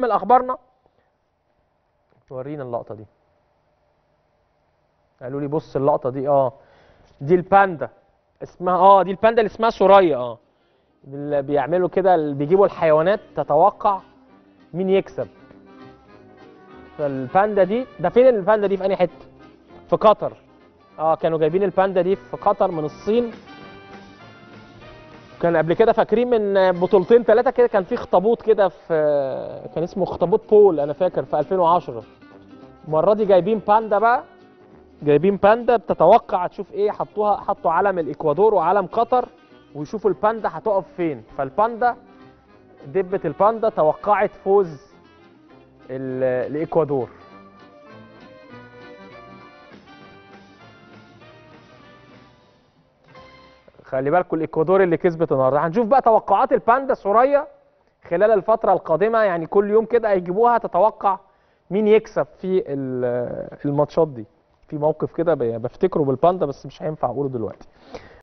نكمل اخبارنا ورينا اللقطه دي قالوا لي بص اللقطه دي اه دي الباندا اسمها اه دي الباندا اللي اسمها سوريا اه دي اللي بيعملوا كده اللي بيجيبوا الحيوانات تتوقع مين يكسب فالباندا دي ده فين الباندا دي في انهي حته في قطر اه كانوا جايبين الباندا دي في قطر من الصين كان قبل كده فاكرين من بطولتين ثلاثه كده كان في اخطبوط كده في كان اسمه اخطبوط بول انا فاكر في 2010 المره دي جايبين باندا بقى جايبين باندا بتتوقع تشوف ايه حطوها حطوا علم الاكوادور وعلم قطر ويشوفوا الباندا هتقف فين فالباندا دبه الباندا توقعت فوز ال- الاكوادور خلي بالكم الاكوادور اللي كسبت النهارده هنشوف بقى توقعات الباندا سوريا خلال الفتره القادمه يعني كل يوم كده هيجيبوها تتوقع مين يكسب في ال- الماتشات دي في موقف كده ب- بفتكره بالباندا بس مش هينفع اقوله دلوقتي